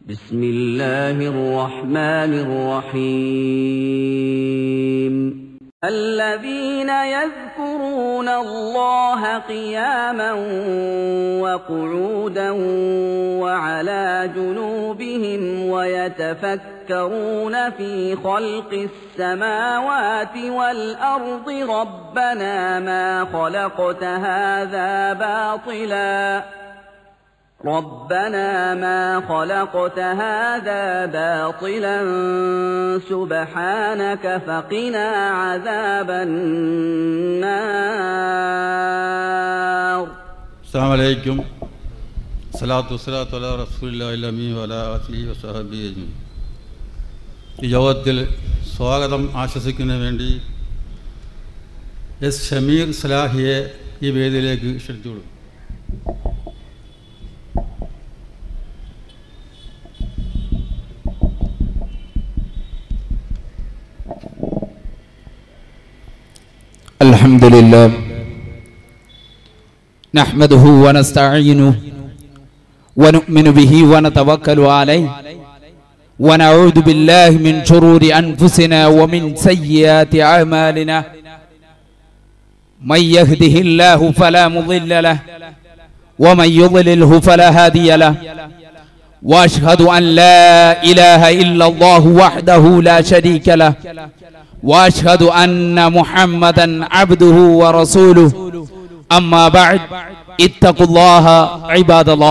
بسم الله الرحمن الرحيم الذين يذكرون الله قياما وقعودا وعلى جنوبهم ويتفكرون في خلق السماوات والأرض ربنا ما خلقت هذا باطلاً ربنا ما خلقت هذا باطلا سبحانك فقنا عذاب النار അസ്സാം വലൈക്കും സലാത്തു വസ്സലാത്തു അല റസൂലി വല അലി വസഹബി അജ്മി ഈ യോഗത്തിൽ സ്വാഗതം ആശ്വസിക്കുന്നതിന് വേണ്ടി എസ് ഷമീർ സലാഹിയെ ഈ വേദിയിലേക്ക് ക്ഷണിച്ചുകൊള്ളു الحمد لله نحمده ونستعينه ونؤمن به ونتوكل عليه ونعوذ بالله من شرور أنفسنا ومن سيئات أعمالنا من يهده الله فلا مضل له ومن يضلله فلا هادي له واشهد ان لا اله الا الله وحده لا شريك له واشهد ان محمدا عبده ورسوله اما بعد اتقوا الله عباد الله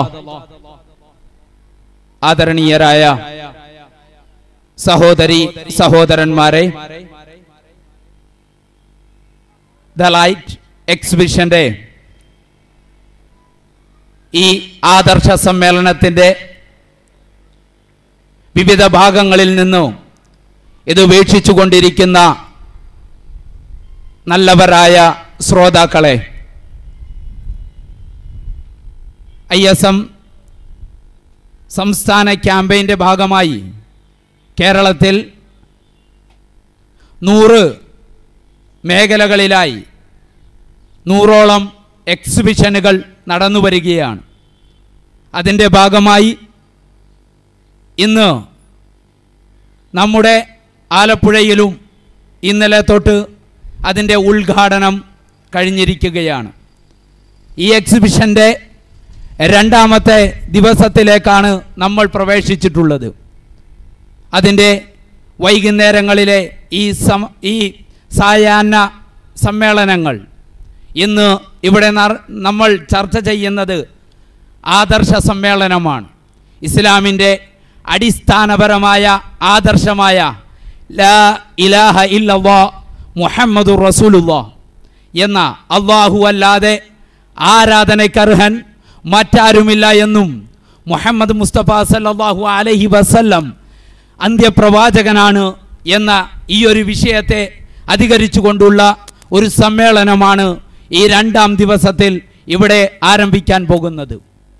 ആദരണീയരായ സഹോദരി സഹോദരന്മാരെ ദ ലൈറ്റ് എക്സിബിഷന്റെ ഈ ആദർശ സമ്മേളനത്തിന്റെ വിവിധ ഭാഗങ്ങളിൽ നിന്നും ഇത് വീക്ഷിച്ചു കൊണ്ടിരിക്കുന്ന നല്ലവരായ ശ്രോതാക്കളെ ഐ എസ് എം സംസ്ഥാന ക്യാമ്പയിൻ്റെ ഭാഗമായി കേരളത്തിൽ നൂറ് മേഖലകളിലായി നൂറോളം എക്സിബിഷനുകൾ നടന്നു വരികയാണ് അതിൻ്റെ ഭാഗമായി ഇന്ന് നമ്മുടെ ആലപ്പുഴയിലും ഇന്നലെ തൊട്ട് അതിൻ്റെ ഉദ്ഘാടനം കഴിഞ്ഞിരിക്കുകയാണ് ഈ എക്സിബിഷൻ്റെ രണ്ടാമത്തെ ദിവസത്തിലേക്കാണ് നമ്മൾ പ്രവേശിച്ചിട്ടുള്ളത് അതിൻ്റെ വൈകുന്നേരങ്ങളിലെ ഈ സം ഈ സായാഹ്ന സമ്മേളനങ്ങൾ ഇന്ന് ഇവിടെ നർ- നമ്മൾ ചർച്ച ചെയ്യുന്നത് ആദർശ സമ്മേളനമാണ് ഇസ്ലാമിൻ്റെ അടിസ്ഥാനപരമായ ആദർശമായ ലാ ഇലാഹ ഇല്ലല്ലാ മുഹമ്മദു റസൂലുല്ലാ എന്ന അള്ളാഹു അല്ലാതെ ആരാധനയ്ക്കർഹൻ മറ്റാരുമില്ല എന്നും മുഹമ്മദ് മുസ്തഫ സല്ലല്ലാഹു അലൈഹി വസല്ലം അന്ത്യപ്രവാചകനാണ് എന്ന ഈ ഒരു വിഷയത്തെ അധികരിച്ചുകൊണ്ടുള്ള ഒരു സമ്മേളനമാണ് ഈ രണ്ടാം ദിവസത്തിൽ ഇവിടെ ആരംഭിക്കാൻ പോകുന്നത്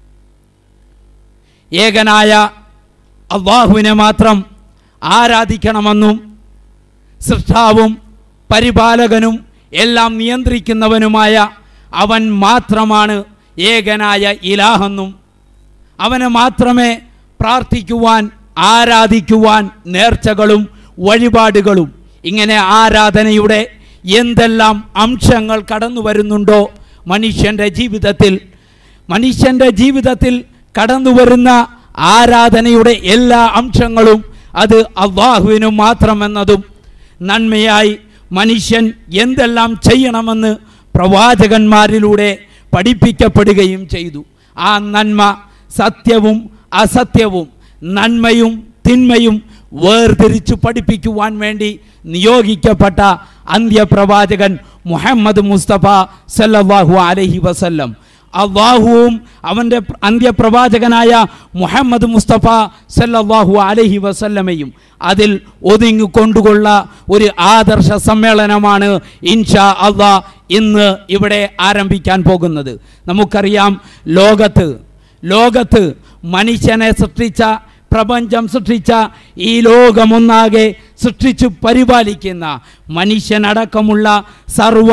ഏകനായ അള്ളാഹുവിനെ മാത്രം ആരാധിക്കണമെന്നും സൃഷ്ടാവും പരിപാലകനും എല്ലാം നിയന്ത്രിക്കുന്നവനുമായ അവൻ മാത്രമാണ് ഏകനായ ഇലാഹെന്നും അവനെ മാത്രമേ പ്രാർത്ഥിക്കുവാൻ ആരാധിക്കുവാൻ നേർച്ചകളും വഴിപാടുകളും ഇങ്ങനെ ആരാധനയുടെ എന്തെല്ലാം അംശങ്ങൾ കടന്നു വരുന്നുണ്ടോ മനുഷ്യൻ്റെ ജീവിതത്തിൽ മനുഷ്യൻ്റെ ജീവിതത്തിൽ കടന്നു വരുന്ന ആരാധനയുടെ എല്ലാ അംശങ്ങളും അത് അള്ളാഹുവിനു മാത്രമെന്നതും നന്മയായി മനുഷ്യൻ എന്തെല്ലാം ചെയ്യണമെന്ന് പ്രവാചകന്മാരിലൂടെ പഠിപ്പിക്കപ്പെടുകയും ചെയ്തു ആ നന്മ സത്യവും അസത്യവും നന്മയും തിന്മയും വേർതിരിച്ചു പഠിപ്പിക്കുവാൻ വേണ്ടി നിയോഗിക്കപ്പെട്ട അന്ത്യപ്രവാചകൻ മുഹമ്മദ് മുസ്തഫ സല്ലല്ലാഹു അലൈഹി വസല്ലം അള്ളാഹുവും അവൻ്റെ പ്ര- അന്ത്യപ്രവാചകനായ മുഹമ്മദ് മുസ്തഫ സല്ലല്ലാഹു അലൈഹി വസല്ലമയും അതിൽ ഒതുങ്ങിക്കൊണ്ടുകൊള്ള ഒരു ആദർശ സമ്മേളനമാണ് ഇൻഷാ അള്ളാ ഇന്ന് ഇവിടെ ആരംഭിക്കാൻ പോകുന്നത് നമുക്കറിയാം ലോകത്ത് ലോകത്ത് മനുഷ്യനെ സൃഷ്ടിച്ച പ്രപഞ്ചം സൃഷ്ടിച്ച ഈ ലോകമൊന്നാകെ സൃഷ്ടിച്ചു പരിപാലിക്കുന്ന മനുഷ്യനടക്കമുള്ള സർവ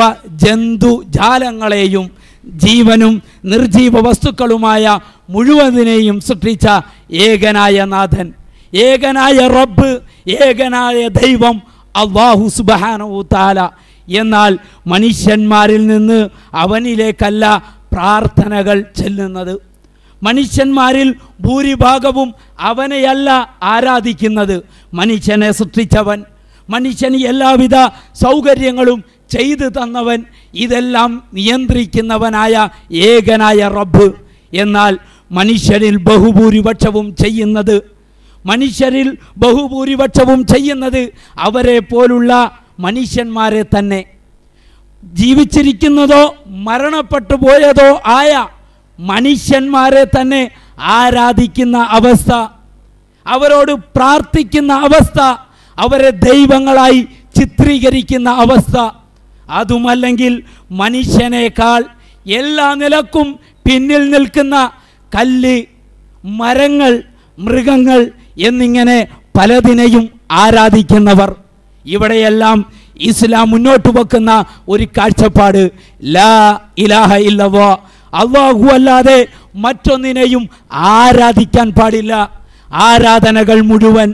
ജന്തുജാലങ്ങളെയും ജീവനും നിർജീവ വസ്തുക്കളുമായ മുഴുവതിനെയും സൃഷ്ടിച്ച ഏകനായ നാഥൻ ഏകനായ റബ്ബ് ഏകനായ ദൈവം അള്ളാഹു സുബാനവു താല എന്നാൽ മനുഷ്യന്മാരിൽ നിന്ന് അവനിലേക്കല്ല പ്രാർത്ഥനകൾ ചെല്ലുന്നത് മനുഷ്യന്മാരിൽ ഭൂരിഭാഗവും അവനെയല്ല ആരാധിക്കുന്നത് മനുഷ്യനെ സൃഷ്ടിച്ചവൻ മനുഷ്യന് എല്ലാവിധ സൗകര്യങ്ങളും ചെയ്തു തന്നവൻ ഇതെല്ലാം നിയന്ത്രിക്കുന്നവനായ ഏകനായ റബ്ബ് എന്നാൽ മനുഷ്യരിൽ ബഹുഭൂരിപക്ഷവും ചെയ്യുന്നത് മനുഷ്യരിൽ ബഹുഭൂരിപക്ഷവും ചെയ്യുന്നത് അവരെ പോലുള്ള മനുഷ്യന്മാരെ തന്നെ ജീവിച്ചിരിക്കുന്നതോ മരണപ്പെട്ടു പോയതോ ആയ മനുഷ്യന്മാരെ തന്നെ ആരാധിക്കുന്ന അവസ്ഥ അവരോട് പ്രാർത്ഥിക്കുന്ന അവസ്ഥ അവരെ ദൈവങ്ങളായി ചിത്രീകരിക്കുന്ന അവസ്ഥ അതുമല്ലെങ്കിൽ മനുഷ്യനേക്കാൾ എല്ലാ നിലക്കും പിന്നിൽ നിൽക്കുന്ന കല്ല് മരങ്ങൾ മൃഗങ്ങൾ എന്നിങ്ങനെ പലതിനെയും ആരാധിക്കുന്നവർ ഇവിടെയെല്ലാം ഇസ്ലാം മുന്നോട്ട് വെക്കുന്ന ഒരു കാഴ്ചപ്പാട് ലാ ഇലാഹ ഇല്ലവോ അള്ളാഹു അല്ലാതെ മറ്റൊന്നിനെയും ആരാധിക്കാൻ പാടില്ല ആരാധനകൾ മുഴുവൻ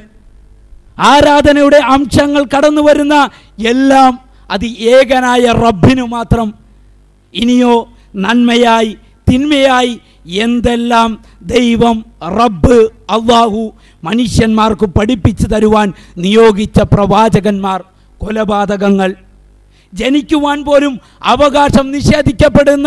ആരാധനയുടെ അംശങ്ങൾ കടന്നു വരുന്ന എല്ലാം അത് ഏകനായ റബ്ബിനു മാത്രം ഇനിയോ നന്മയായി തിന്മയായി എന്തെല്ലാം ദൈവം റബ്ബ് അള്ളാഹു മനുഷ്യന്മാർക്ക് പഠിപ്പിച്ചു തരുവാൻ നിയോഗിച്ച പ്രവാചകന്മാർ കൊലപാതകങ്ങൾ ജനിക്കുവാൻ പോലും അവകാശം നിഷേധിക്കപ്പെടുന്ന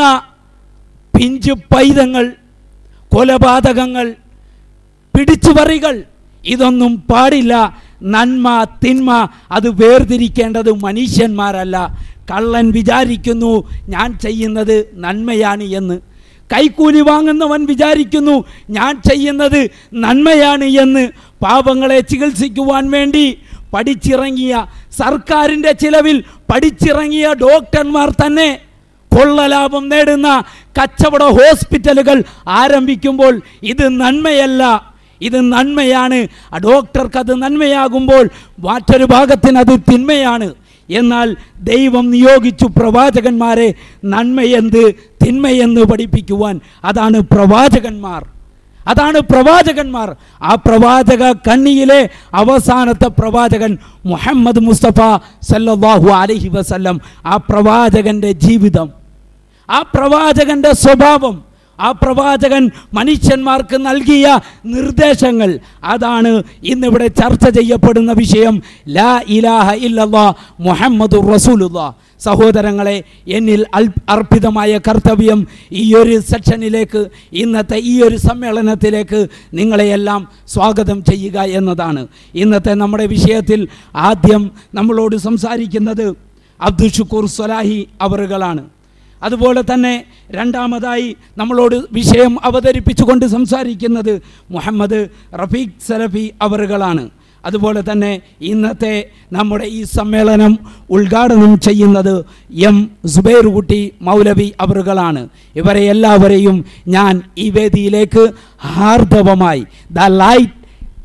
പിഞ്ചു പൈതങ്ങൾ കൊലപാതകങ്ങൾ പിടിച്ചുപറികൾ ഇതൊന്നും പാടില്ല നന്മ തിന്മ അത് വേർതിരിക്കേണ്ടത് മനുഷ്യന്മാരല്ല കള്ളൻ വിചാരിക്കുന്നു ഞാൻ ചെയ്യുന്നത് നന്മയാണ് എന്ന് കൈക്കൂലി വാങ്ങുന്നവൻ വിചാരിക്കുന്നു ഞാൻ ചെയ്യുന്നത് നന്മയാണ് എന്ന് പാപങ്ങളെ ചികിത്സിക്കുവാൻ വേണ്ടി പഠിച്ചിറങ്ങിയ സർക്കാരിൻ്റെ ചിലവിൽ പഠിച്ചിറങ്ങിയ ഡോക്ടർമാർ തന്നെ കൊള്ളലാഭം നേടുന്ന കച്ചവട ഹോസ്പിറ്റലുകൾ ആരംഭിക്കുമ്പോൾ ഇത് നന്മയല്ല ഇത് നന്മയാണ് ആ ഡോക്ടർക്ക് അത് നന്മയാകുമ്പോൾ മറ്റൊരു ഭാഗത്തിന് അത് തിന്മയാണ് എന്നാൽ ദൈവം നിയോഗിച്ചു പ്രവാചകന്മാരെ നന്മയെന്ത് തിന്മയെന്ന് പഠിപ്പിക്കുവാൻ അതാണ് പ്രവാചകന്മാർ അതാണ് പ്രവാചകന്മാർ ആ പ്രവാചക കണ്ണിയിലെ അവസാനത്തെ പ്രവാചകൻ മുഹമ്മദ് മുസ്തഫ സല്ലല്ലാഹു അലൈഹി വസല്ലം ആ പ്രവാചകന്റെ ജീവിതം ആ പ്രവാചകന്റെ സ്വഭാവം ആ പ്രവാചകൻ മനുഷ്യന്മാർക്ക് നൽകിയ നിർദ്ദേശങ്ങൾ അതാണ് ഇന്നിവിടെ ചർച്ച ചെയ്യപ്പെടുന്ന വിഷയം ലാ ഇലാഹ ഇല്ലല്ലാ മുഹമ്മദ് റസൂലുല്ലാ സഹോദരങ്ങളെ എന്നിൽ അൽ അർപ്പിതമായ കർത്തവ്യം ഈ ഒരു സെക്ഷനിലേക്ക് ഇന്നത്തെ ഈ ഒരു സമ്മേളനത്തിലേക്ക് നിങ്ങളെയെല്ലാം സ്വാഗതം ചെയ്യുക എന്നതാണ് ഇന്നത്തെ നമ്മുടെ വിഷയത്തിൽ ആദ്യം നമ്മളോട് സംസാരിക്കുന്നത് അബ്ദുൽ ഷുക്കൂർ സ്വലാഹി അവറുകളാണ് അതുപോലെ തന്നെ രണ്ടാമതായി നമ്മളോട് വിഷയം അവതരിപ്പിച്ചുകൊണ്ട് സംസാരിക്കുന്നത് മുഹമ്മദ് റഫീഖ് സലഫി അവറുകളാണ് അതുപോലെ തന്നെ ഇന്നത്തെ നമ്മുടെ ഈ സമ്മേളനം ഉദ്ഘാടനം ചെയ്യുന്നത് എം സുബൈർ കുട്ടി മൗലവി അവറുകളാണ് ഇവരെ എല്ലാവരെയും ഞാൻ ഈ വേദിയിലേക്ക് ഹാർദവമായി ദ ലൈറ്റ്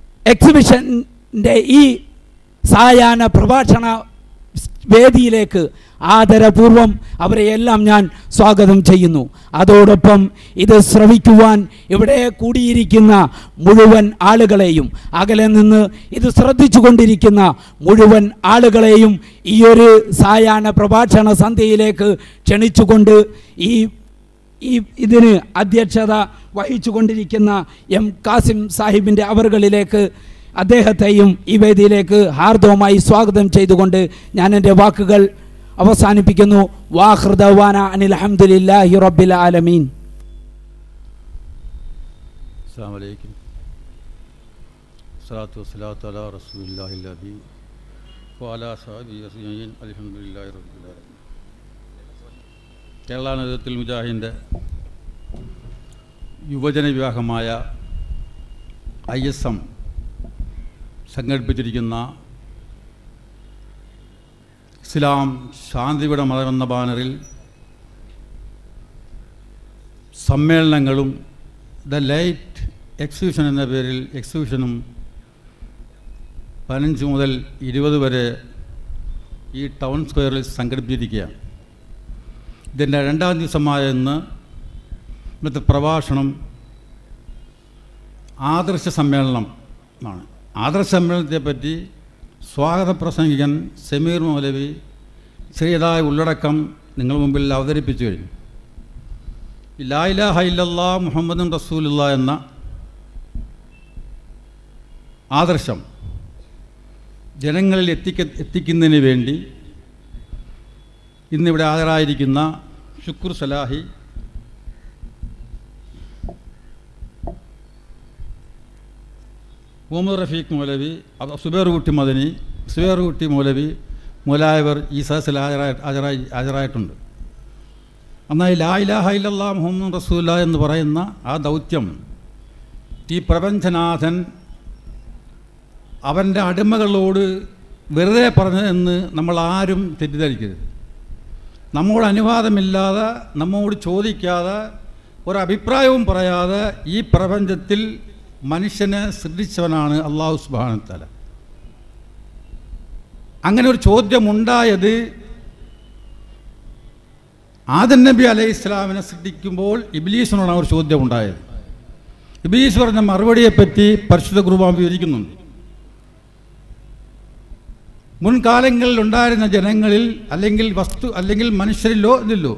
എക്സിബിഷൻ്റെ ഈ സായാഹ്ന പ്രഭാഷണ വേദിയിലേക്ക് ആദരപൂർവം അവരെയെല്ലാം ഞാൻ സ്വാഗതം ചെയ്യുന്നു അതോടൊപ്പം ഇത് ശ്രവിക്കുവാൻ ഇവിടെ കൂടിയിരിക്കുന്ന മുഴുവൻ ആളുകളെയും അകലെ നിന്ന് ഇത് ശ്രദ്ധിച്ചു കൊണ്ടിരിക്കുന്ന മുഴുവൻ ആളുകളെയും ഈ ഒരു സായാഹ്ന പ്രഭാഷണ സന്ധ്യയിലേക്ക് ക്ഷണിച്ചുകൊണ്ട് ഈ ഈ ഇതിന് അധ്യക്ഷത വഹിച്ചു കൊണ്ടിരിക്കുന്ന എം കാസിം സാഹിബിൻ്റെ അവറുകളിലേക്ക് അദ്ദേഹത്തെയും ഈ വേദിയിലേക്ക് ഹാർദവമായി സ്വാഗതം ചെയ്തുകൊണ്ട് ഞാൻ എൻ്റെ വാക്കുകൾ അവസാനിപ്പിക്കുന്നു വാഹൃദവാന അനിൽ അഹമ്മദില്ലാഹി റബ്ബിൽ ആലമീൻ അസ്സാം വലൈക്കും സ്വലാത്തു വസ്സലാത്തു അലാ റസൂലില്ലാഹിൽ അബീ വഅലാ സഹബി അസ്മഈൻ അൽഹംദുലില്ലാഹി റബ്ബിൽ ആലമീൻ കേരള നേതൃത്വത്തിൽ മുജാഹിദിൻ്റെ യുവജന വിവാഹമായ ഐ എസ് എം സംഘടിപ്പിച്ചിരിക്കുന്ന ഇസ്ലാം ശാന്തിയുടെ മതം എന്ന ബാനറിൽ സമ്മേളനങ്ങളും ദ ലൈറ്റ് എക്സിബിഷൻ എന്ന പേരിൽ എക്സിബിഷനും പതിനഞ്ച് മുതൽ ഇരുപത് വരെ ഈ ടൗൺ സ്ക്വയറിൽ സംഘടിപ്പിച്ചിരിക്കുകയാണ് ഇതിൻ്റെ രണ്ടാം ദിവസമായ ഇന്ന് ഇന്നത്തെ പ്രഭാഷണം ആദർശ സമ്മേളനം ആണ് ആദർശ സമ്മേളനത്തെ പറ്റി സ്വാഗത പ്രസംഗികൻ സമീർ മൗലവി ചെറിയതായ ഉള്ളടക്കം നിങ്ങൾ മുമ്പിൽ അവതരിപ്പിച്ചു കഴിഞ്ഞു ലായില ഹൈലല്ലാ മുഹമ്മദും റസൂലുള്ള എന്ന ആദർശം ജനങ്ങളിൽ എത്തിക്ക എത്തിക്കുന്നതിന് വേണ്ടി ഇന്നിവിടെ ഹാജരായിരിക്കുന്ന ഷുക്ർ സലാഹി മുഹമ്മദ് റഫീഖ് മൗലവി അത് സുബേർ കുട്ടി മദനി സുബേർ കുട്ടി മൗലവി മുലായവർ ഈ സദസ്സിൽ ഹാജരായി ഹാജരായി ഹാജരായിട്ടുണ്ട് എന്നാൽ ലാ ഇലാഹ ഇല്ലല്ലാ മുഹമ്മദ് റസൂല എന്ന് പറയുന്ന ആ ദൗത്യം ഈ പ്രപഞ്ചനാഥൻ അവൻ്റെ അടിമകളോട് വെറുതെ പറഞ്ഞതെന്ന് നമ്മൾ ആരും തെറ്റിദ്ധരിക്കരുത് നമ്മോട് അനുവാദമില്ലാതെ നമ്മോട് ചോദിക്കാതെ ഒരഭിപ്രായവും പറയാതെ ഈ പ്രപഞ്ചത്തിൽ മനുഷ്യനെ സൃഷ്ടിച്ചവനാണ് അള്ളാഹു സുബാനത്തല അങ്ങനെ ഒരു ചോദ്യമുണ്ടായത് ആദൻ നബി അലൈഹി ഇസ്ലാമിനെ സൃഷ്ടിക്കുമ്പോൾ ഇബ്ലീസിനോടാണ് ഒരു ചോദ്യം ഉണ്ടായത് ഇബ്ലീസ് പറഞ്ഞ മറുപടിയെപ്പറ്റി പരിശുദ്ധ കുർബാൻ വിവരിക്കുന്നുണ്ട് മുൻകാലങ്ങളിൽ ഉണ്ടായിരുന്ന ജനങ്ങളിൽ അല്ലെങ്കിൽ വസ്തു അല്ലെങ്കിൽ മനുഷ്യരിലോ ഇതില്ലോ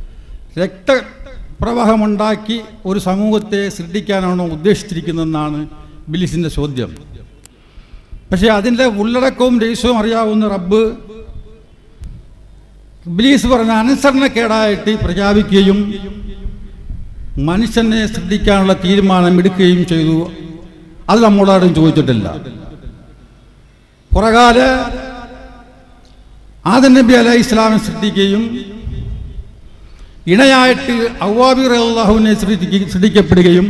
രക്തപ്രവാഹമുണ്ടാക്കി ഒരു സമൂഹത്തെ സൃഷ്ടിക്കാനാണോ ഉദ്ദേശിച്ചിരിക്കുന്നതെന്നാണ് ബിലിസിൻ്റെ ചോദ്യം പക്ഷേ അതിൻ്റെ ഉള്ളടക്കവും രഹസ്യവും അറിയാവുന്ന റബ്ബ് ബിലീസ് പറഞ്ഞ അനുസരണക്കേടായിട്ട് പ്രഖ്യാപിക്കുകയും മനുഷ്യനെ സൃഷ്ടിക്കാനുള്ള തീരുമാനം എടുക്കുകയും ചെയ്തു അത് നമ്മളാരും ചോദിച്ചിട്ടില്ല പുറകാല ആദൻ നബി അലൈഹി ഇസ്ലാമിനെ സൃഷ്ടിക്കുകയും ഇണയായിട്ട് ഔവാബിർ അള്ളാഹുവിനെ സൃഷ്ടിക്ക സൃഷ്ടിക്കപ്പെടുകയും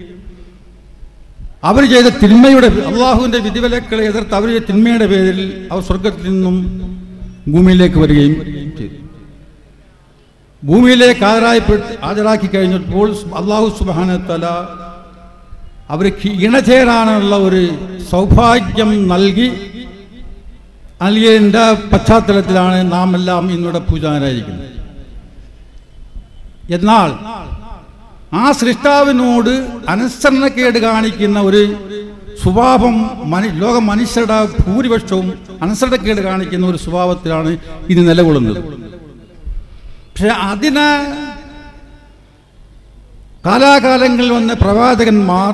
അവർ ചെയ്ത തിന്മയുടെ അള്ളാഹുവിൻ്റെ വിധിവിലക്കളെ എതിർത്ത് അവർ ചെയ്ത തിന്മയുടെ പേരിൽ അവർ സ്വർഗത്തിൽ നിന്നും ഭൂമിയിലേക്ക് വരികയും ചെയ്തു ഭൂമിയിലേക്ക് ഹാജരായപ്പെട്ട് ഹാജരാക്കി കഴിഞ്ഞപ്പോൾ അള്ളാഹു സുബാനത്തല അവർക്ക് ഇണചേരാനുള്ള ഒരു സൗഭാഗ്യം നൽകി നൽകിയതിൻ്റെ പശ്ചാത്തലത്തിലാണ് നാം എല്ലാം ഇന്നിവിടെ പൂജാനായിരിക്കുന്നത് എന്നാൽ ആ സൃഷ്ടാവിനോട് അനുസരണക്കേട് കാണിക്കുന്ന ഒരു സ്വഭാവം മനു ലോക മനുഷ്യരുടെ ഭൂരിപക്ഷവും അനുസരണക്കേട് കാണിക്കുന്ന ഒരു സ്വഭാവത്തിലാണ് ഇത് നിലകൊള്ളുന്നത് പക്ഷെ അതിന് കാലാകാലങ്ങളിൽ വന്ന പ്രവാചകന്മാർ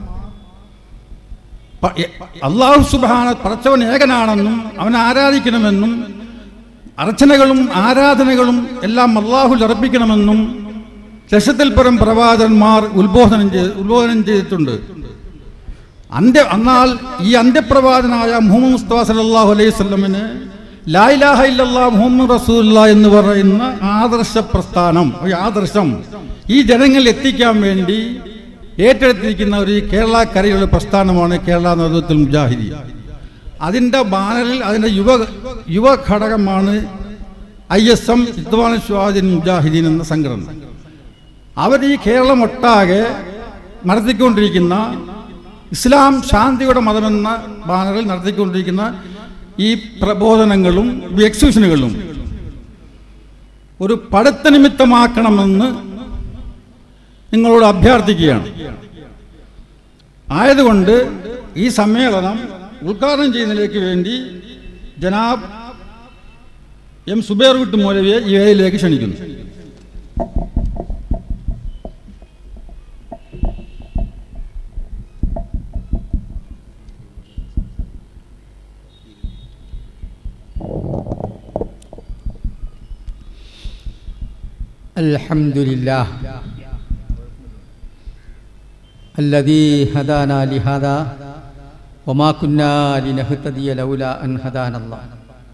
പ- എ- അള്ളാഹു സുബാന പറച്ചവൻ ഏകനാണെന്നും അവനെ ആരാധിക്കണമെന്നും അർച്ചനകളും ആരാധനകളും എല്ലാം അള്ളാഹുൽ അർപ്പിക്കണമെന്നും ലക്ഷത്തിൽ പരം പ്രവാചകന്മാർ ഉത്ബോധനം ചെയ്ത് ഉത്ബോധനം ചെയ്തിട്ടുണ്ട് അന്ത്യ എന്നാൽ ഈ അന്ത്യപ്രവാചനായ മുഹമ്മദ് മുസ്തഫ സല്ലല്ലാഹു അലൈഹി വസല്ലമിന് ലാ ഇലാഹ ഇല്ലല്ലാ മുഹമ്മദ് റസൂലുള്ള എന്ന് പറയുന്ന ആദർശ പ്രസ്ഥാനം ഈ ആദർശം ഈ ജനങ്ങളിൽ എത്തിക്കാൻ വേണ്ടി ഏറ്റെടുത്തിരിക്കുന്ന ഒരു കേരള കരയുള്ള പ്രസ്ഥാനമാണ് കേരള നേതൃത്വത്തിൽ മുജാഹിദി അതിൻ്റെ ബാനറിൽ അതിൻ്റെ യുവ യുവ ഘടകമാണ് ഐ എസ് എം ഇദ്വാൻ ഷുഹാദിൻ മുജാഹിദീൻ എന്ന സംഘടന അവർ ഈ കേരളം ഒട്ടാകെ നടത്തിക്കൊണ്ടിരിക്കുന്ന ഇസ്ലാം ശാന്തിയുടെ മതമെന്ന ബാനറിൽ നടത്തിക്കൊണ്ടിരിക്കുന്ന ഈ പ്രബോധനങ്ങളും ഈ എക്സിബിഷനുകളും ഒരു പഠിത്ത നിമിത്തമാക്കണമെന്ന് നിങ്ങളോട് അഭ്യർത്ഥിക്കുകയാണ് ആയതുകൊണ്ട് ഈ സമ്മേളനം ഉദ്ഘാടനം ചെയ്യുന്നതിലേക്ക് വേണ്ടി ജനാബ് എം സുബേർ വിട്ട് മൗലവിയെ ഈ വേദിയിലേക്ക് ക്ഷണിക്കുന്നു الحمد لله الذي هدانا لهذا وما كنا لنهتدي لولا أن هدانا الله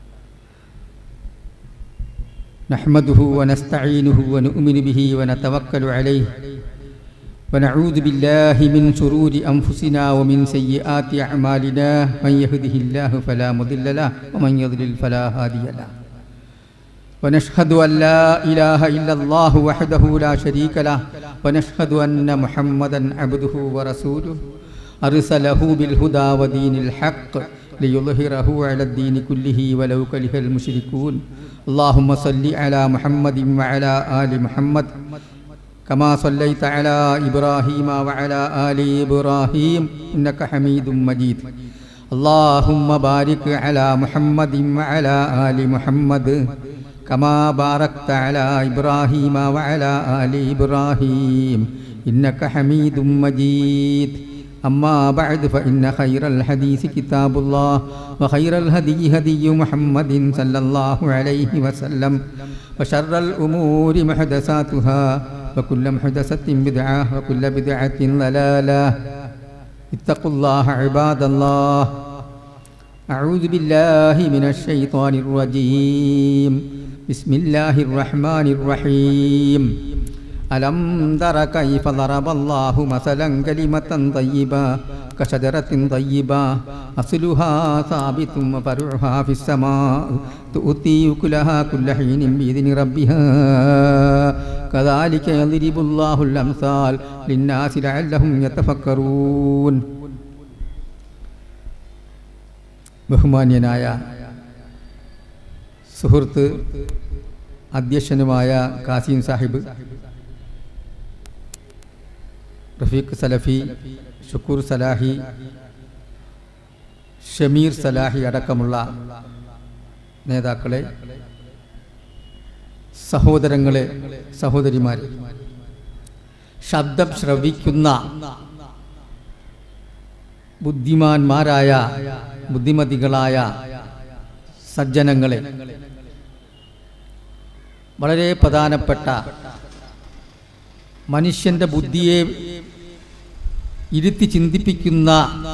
نحمده ونستعينه ونؤمن به ونتوكل عليه ونعوذ بالله من شرور أنفسنا ومن سيئات أعمالنا من يهده الله فلا مضل له ومن يضلل فلا هادي له ونشهد أن لا إله إلا الله وحده لا شريك له ونشهد أن محمدا عبده ورسوله أرسله بالهدى ودين الحق ليظهره على الدين كله ولو كره المشركون اللهم صل على محمد وعلى آل محمد كما صليت على إبراهيم وعلى آل إبراهيم إنك حميد مجيد اللهم بارك على محمد وعلى آل محمد كما باركت على إبراهيم وعلى آل إبراهيم إنك حميد مجيد أما بعد فإن خير الحديث كتاب الله وخير الهدي هدي محمد صلى الله عليه وسلم وشر الأمور محدثاتها وكل محدثة بدعة وكل بدعة ضلالة اتقوا الله عباد الله أعوذ بالله من الشيطان الرجيم بسم الله الرحمن الرحيم ألم تر كيف ضرب الله مثلا كلمة طيبة كشجرة طيبة أصلها ثابت وفرعها في السماء تؤتي أكلها كل حين بإذن ربها كذلك يضرب الله الأمثال للناس لعلهم يتفكرون ബഹുമാന്യനായ സുഹൃത്ത് അധ്യക്ഷനുമായ കാസിം സാഹിബ് റഫീഖ് സലഫി ഷുക്കൂർ സലാഹി ഷമീർ സലാഹി അടക്കമുള്ള നേതാക്കളെ സഹോദരങ്ങളെ സഹോദരിമാരെ ശബ്ദം ശ്രവിക്കുന്ന ബുദ്ധിമാന്മാരായ ബുദ്ധിമതികളായ സജ്ജനങ്ങളെ വളരെ പ്രധാനപ്പെട്ട മനുഷ്യൻ്റെ ബുദ്ധിയെ ഇരുത്തി ചിന്തിപ്പിക്കുന്ന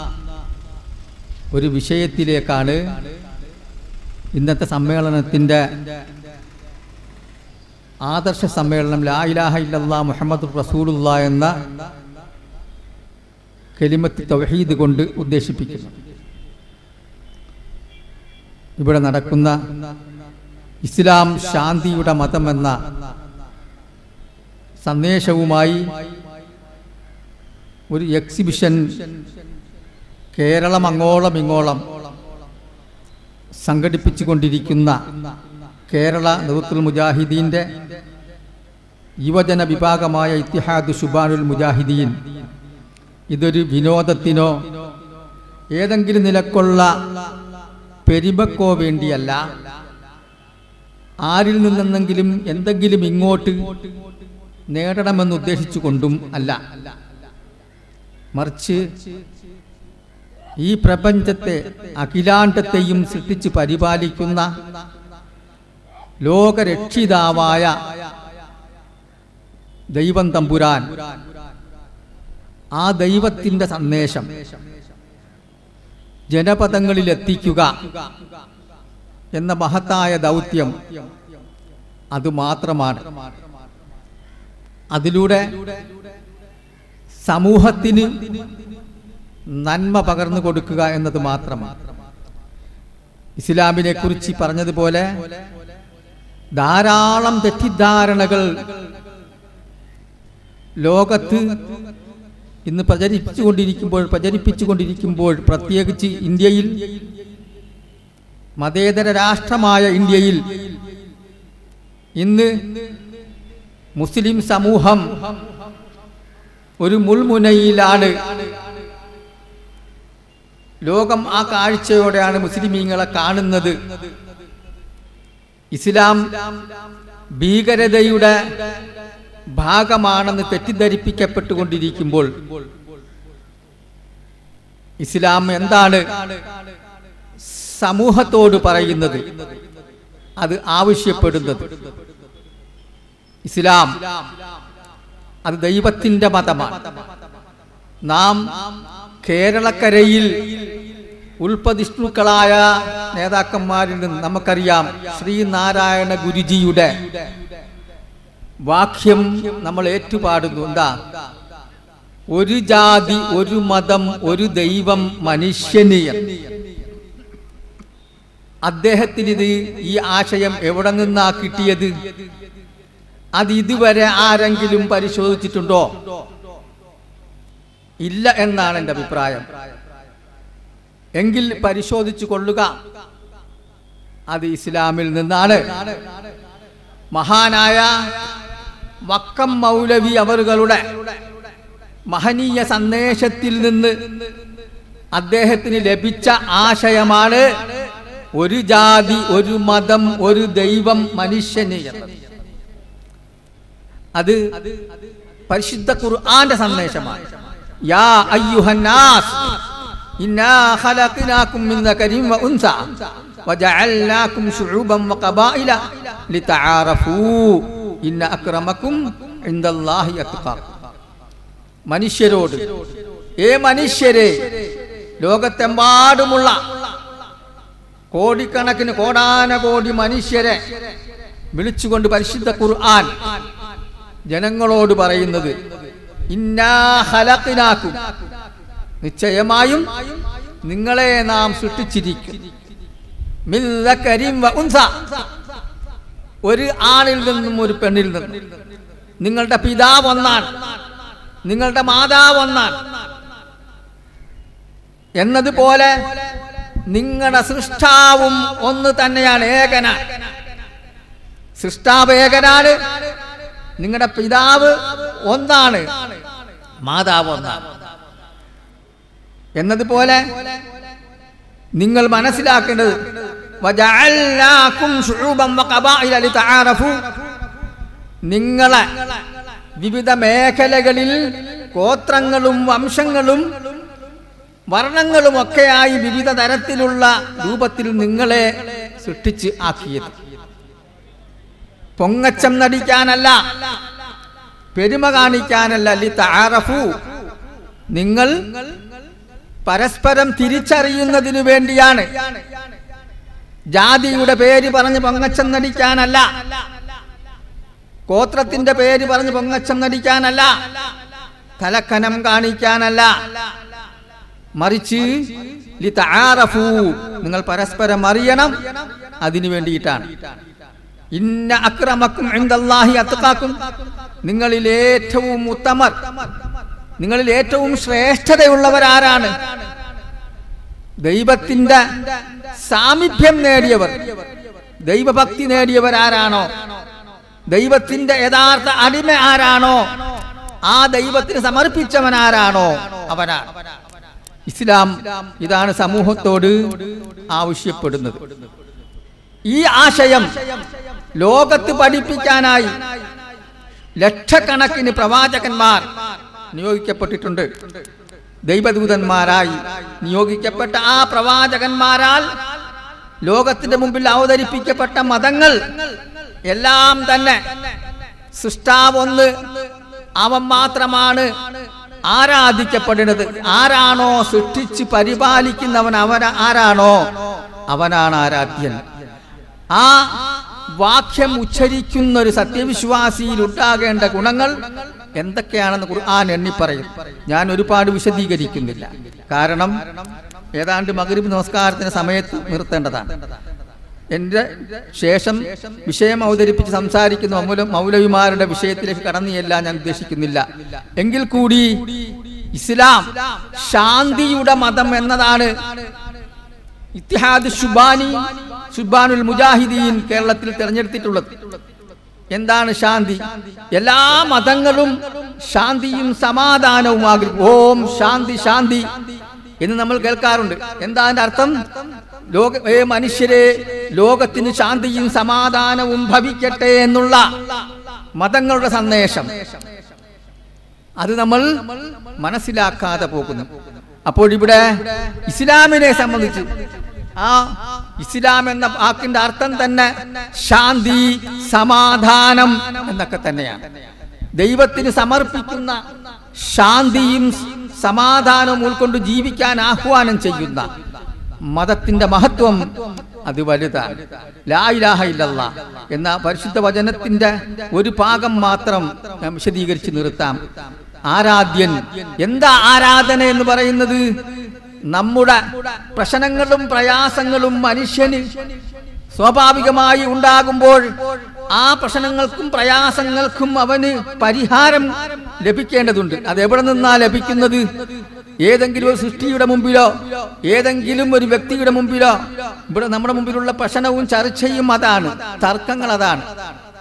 ഒരു വിഷയത്തിലേക്കാണ് ഇന്നത്തെ സമ്മേളനത്തിൻ്റെ ആദർശ സമ്മേളനം ലാ ഇലാഹ ഇല്ലല്ലാ മുഹമ്മദ് റസൂലുള്ള എന്ന കെലിമത്ത് തൗഹീദ് കൊണ്ട് ഉദ്ദേശിപ്പിക്കുന്നു ഇവിടെ നടക്കുന്ന ഇസ്ലാം ശാന്തിയുടെ മതമെന്ന സന്ദേശവുമായി ഒരു എക്സിബിഷൻ കേരളം അങ്ങോളം ഇങ്ങോളം സംഘടിപ്പിച്ചുകൊണ്ടിരിക്കുന്ന കേരള നൃത്തുൽ മുജാഹിദീൻ്റെ യുവജന വിഭാഗമായ ഇത്തിഹാദ് ഷുബാനുൽ മുജാഹിദീൻ ഇതൊരു വിനോദത്തിനോ ഏതെങ്കിലും നിലക്കുള്ള പെരുമക്കോ വേണ്ടിയല്ല ആരിൽ നിന്നെങ്കിലും എന്തെങ്കിലും ഇങ്ങോട്ട് നേടണമെന്ന് ഉദ്ദേശിച്ചുകൊണ്ടും അല്ല മറിച്ച് ഈ പ്രപഞ്ചത്തെ അഖിലാണ്ടത്തെയും സൃഷ്ടിച്ച് പരിപാലിക്കുന്ന ലോകരക്ഷിതാവായ ദൈവം തമ്പുരാൻ ആ ദൈവത്തിൻ്റെ സന്ദേശം ജനപദങ്ങളിൽ എത്തിക്കുക എന്ന മഹത്തായ ദൗത്യം അതുമാത്രമാണ് അതിലൂടെ സമൂഹത്തിന് നന്മ പകർന്നു കൊടുക്കുക എന്നത് മാത്രമാണ് ഇസ്ലാമിനെ കുറിച്ച് പറഞ്ഞതുപോലെ ധാരാളം തെറ്റിദ്ധാരണകൾ ലോകത്ത് ഇന്ന് പ്രചരിപ്പിച്ചുകൊണ്ടിരിക്കുമ്പോൾ പ്രചരിപ്പിച്ചുകൊണ്ടിരിക്കുമ്പോൾ പ്രത്യേകിച്ച് ഇന്ത്യയിൽ മതേതര രാഷ്ട്രമായ ഇന്ത്യയിൽ ഇന്ന് മുസ്ലിം സമൂഹം ഒരു മുൾമുനയിലാണ് ലോകം ആ കാഴ്ചയോടെയാണ് മുസ്ലിമീങ്ങളെ കാണുന്നത് ഇസ്ലാം ഭീകരതയുടെ ഭാഗമാണെന്ന് തെറ്റിദ്ധരിപ്പിക്കപ്പെട്ടുകൊണ്ടിരിക്കുമ്പോൾ ഇസ്ലാം എന്താണ് സമൂഹത്തോട് പറയുന്നത് അത് ആവശ്യപ്പെടുന്നത് ഇസ്ലാം അത് ദൈവത്തിന്റെ മതമാണ് നാം കേരളക്കരയിൽ ഉൽപ്പതിഷ്ണുക്കളായ നേതാക്കന്മാരിൽ നിന്ന് നമുക്കറിയാം ശ്രീനാരായണ ഗുരുജിയുടെ വാക്യം നമ്മൾ ഏറ്റുപാടുന്നു എന്താ ഒരു ജാതി ഒരു മതം ഒരു ദൈവം മനുഷ്യന് എന്ന്. അദ്ദേഹത്തിന് ഇത് ഈ ആശയം എവിടെ നിന്നാ കിട്ടിയത് അത് ഇതുവരെ ആരെങ്കിലും പരിശോധിച്ചിട്ടുണ്ടോ ഇല്ല എന്നാണ് എൻ്റെ അഭിപ്രായം എങ്കിൽ പരിശോധിച്ചു കൊള്ളുക അത് ഇസ്ലാമിൽ നിന്നാണ് മഹാനായ വക്കം മൗലവി അവറുകളുടെ മഹനീയ സന്ദേശത്തിൽ നിന്ന് അദ്ദേഹത്തിന് ലഭിച്ച ആശയമാണ് ഒരു ജാതി ഒരു മതം ഒരു ദൈവം മനുഷ്യന് എന്നത് അത് പരിശുദ്ധ ഖുർആന്റെ സന്ദേശമാണ് യാ അയ്യുഹന്നാസ് ഇന്നാ ഖലഖനാകും മിൻ ദകരിൻ വ ഉൻസ വജഅൽനാകും ശുഉബൻ വഖബായില ലിതആറഫൂ ഇന്ന അക്രമക്കും ഇൻദല്ലാഹി അത്ഖാക്കും മനുഷ്യരോട് ഏ മനുഷ്യരെ ലോകത്തെമ്പാടുമുള്ള കോടിക്കണക്കിന് കോടാനകോടി മനുഷ്യരെ വിളിച്ചുകൊണ്ട് പരിശുദ്ധ ഖുർആൻ ജനങ്ങളോട് പറയുന്നത് ഇന്നാ ഹലക്കിനാക്കും നിശ്ചയമായും നിങ്ങളെ നാം സൃഷ്ടിച്ചിരിക്കും മിൻ ദക്കരിൻ വ ഉൻസ. ഒരു ആണിൽ നിന്നും ഒരു പെണ്ണിൽ നിന്നും നിങ്ങളുടെ പിതാവ് ഒന്നാണ് നിങ്ങളുടെ മാതാവ് ഒന്നാണ് എന്നതുപോലെ നിങ്ങളുടെ സൃഷ്ടാവും ഒന്ന് തന്നെയാണ് ഏകനാണ് സൃഷ്ടാവ് ഏകനാണ് നിങ്ങളുടെ പിതാവ് ഒന്നാണ് മാതാവ് ഒന്നാണ് എന്നതുപോലെ നിങ്ങൾ മനസ്സിലാക്കേണ്ടത് വജഅൽനാകും ശുഊബൻ വഖബായില ലിതആറഫു നിങ്ങളെ വിവിധ മേഖലകളിൽ ഗോത്രങ്ങളും വംശങ്ങളും വർണ്ണങ്ങളും ഒക്കെയായി വിവിധ തരത്തിലുള്ള രൂപത്തിൽ നിങ്ങളെ സൃഷ്ടിച്ച് ആക്കിയത് പൊങ്ങച്ചം നടിക്കാനല്ല പെരുമ കാണിക്കാനല്ല ലി താറഫു നിങ്ങൾ പരസ്പരം തിരിച്ചറിയുന്നതിനു വേണ്ടിയാണ് ജാതിയുടെ പേര് പറഞ്ഞ് പൊങ്ങച്ചം നടിക്കാനല്ല ഗോത്രത്തിന്റെ പേര് പറഞ്ഞ് പൊങ്ങച്ചം നടിക്കാനല്ല തലക്കനം കാണിക്കാനല്ല മറിച്ച് ലി തആറഫൂ നിങ്ങൾ പരസ്പരം അറിയണം അതിനു വേണ്ടിയിട്ടാണ് ഇന്ന അക്രമക്കും ഇൻദല്ലാഹി അത്ഖാക്കും നിങ്ങളിൽ ഏറ്റവും ഉത്തമർ നിങ്ങളിൽ ഏറ്റവും ശ്രേഷ്ഠതയുള്ളവർ ആരാണ് ദൈവത്തിന്റെ സാമീപ്യം നേടിയവർ ദൈവഭക്തി നേടിയവർ ആരാണോ ദൈവത്തിന്റെ യഥാർത്ഥ അടിമ ആരാണോ ആ ദൈവത്തിന് സമർപ്പിച്ചവൻ ആരാണോ അവനാണ് ഇസ്ലാം ഇതാണ് സമൂഹത്തോട് ആവശ്യപ്പെടുന്നത് ഈ ആശയം ലോകത്ത് പഠിപ്പിക്കാനായി ലക്ഷക്കണക്കിന് പ്രവാചകന്മാർ നിയോഗിക്കപ്പെട്ടിട്ടുണ്ട് ദൈവദൂതന്മാരായി നിയോഗിക്കപ്പെട്ട ആ പ്രവാചകന്മാരാൽ ലോകത്തിന്റെ മുമ്പിൽ അവതരിപ്പിക്കപ്പെട്ട മതങ്ങൾ എല്ലാം തന്നെ സൃഷ്ടാവ് ഒന്ന് അവൻ മാത്രമാണ് ആരാധിക്കപ്പെടുന്നത് ആരാണോ സൃഷ്ടിച്ച് പരിപാലിക്കുന്നവൻ അവൻ ആരാണോ അവനാണ് ആരാധ്യൻ ആ വാക്യം ഉച്ചരിക്കുന്ന ഒരു സത്യവിശ്വാസിയിൽ ഉണ്ടാകേണ്ട ഗുണങ്ങൾ എന്തൊക്കെയാണെന്ന് ഖുർആൻ എണ്ണി പറയും ഞാൻ ഒരുപാട് വിശദീകരിക്കുന്നില്ല കാരണം ഏതാണ്ട് മകരീബ് നമസ്കാരത്തിന് സമയത്ത് നിർത്തേണ്ടതാണ് എന്റെ ശേഷം വിഷയം അവതരിപ്പിച്ച് സംസാരിക്കുന്ന മൗല മൗലവിമാരുടെ വിഷയത്തിലേക്ക് കടന്നിയല്ല ഞാൻ ഉദ്ദേശിക്കുന്നില്ല എങ്കിൽ കൂടി ഇസ്ലാം ശാന്തിയുടെ മതം എന്നതാണ് ഇത്തിഹാദ് ഷുബാനി ഷുബാനുൽ മുജാഹിദീൻ കേരളത്തിൽ തിരഞ്ഞെടുത്തിട്ടുള്ളത് എന്താണ് ശാന്തി എല്ലാ മതങ്ങളും ശാന്തിയും സമാധാനവും ആഗ്രഹിക്കും ഓം ശാന്തി ശാന്തി എന്ന് നമ്മൾ കേൾക്കാറുണ്ട് എന്താ അതിന്റെ അർത്ഥം ലോക ഏ മനുഷ്യരെ ലോകത്തിന് ശാന്തിയും സമാധാനവും ഭവിക്കട്ടെ എന്നുള്ള മതങ്ങളുടെ സന്ദേശം അത് നമ്മൾ മനസ്സിലാക്കാതെ പോകുന്നു അപ്പോൾ ഇവിടെ ഇസ്ലാമിനെ സംബന്ധിച്ച് ആ ഇസ്ലാം എന്ന വാക്കിന്റെ അർത്ഥം തന്നെ ശാന്തി സമാധാനം എന്നൊക്കെ തന്നെയാണ് ദൈവത്തിന് സമർപ്പിക്കുന്ന ശാന്തിയും സമാധാനവും ഉൾക്കൊണ്ട് ജീവിക്കാൻ ആഹ്വാനം ചെയ്യുന്ന മതത്തിന്റെ മഹത്വം അത് വലുതാണ് ലായിലാഹ ഇല്ലല്ല എന്ന പരിശുദ്ധ വചനത്തിന്റെ ഒരു ഭാഗം മാത്രം ഞാൻ വിശദീകരിച്ച് നിർത്താം ആരാധ്യൻ എന്താ ആരാധന എന്ന് പറയുന്നത് നമ്മുടെ പ്രശ്നങ്ങളും പ്രയാസങ്ങളും മനുഷ്യന് സ്വാഭാവികമായി ഉണ്ടാകുമ്പോൾ ആ പ്രശ്നങ്ങൾക്കും പ്രയാസങ്ങൾക്കും അവന് പരിഹാരം ലഭിക്കേണ്ടതുണ്ട് അത് എവിടെ നിന്നാ ലഭിക്കുന്നത് ഏതെങ്കിലും ഒരു സൃഷ്ടിയുടെ മുമ്പിലോ ഏതെങ്കിലും ഒരു വ്യക്തിയുടെ മുമ്പിലോ ഇവിടെ നമ്മുടെ മുമ്പിലുള്ള പ്രശ്നവും ചർച്ചയും അതാണ് തർക്കങ്ങൾ അതാണ്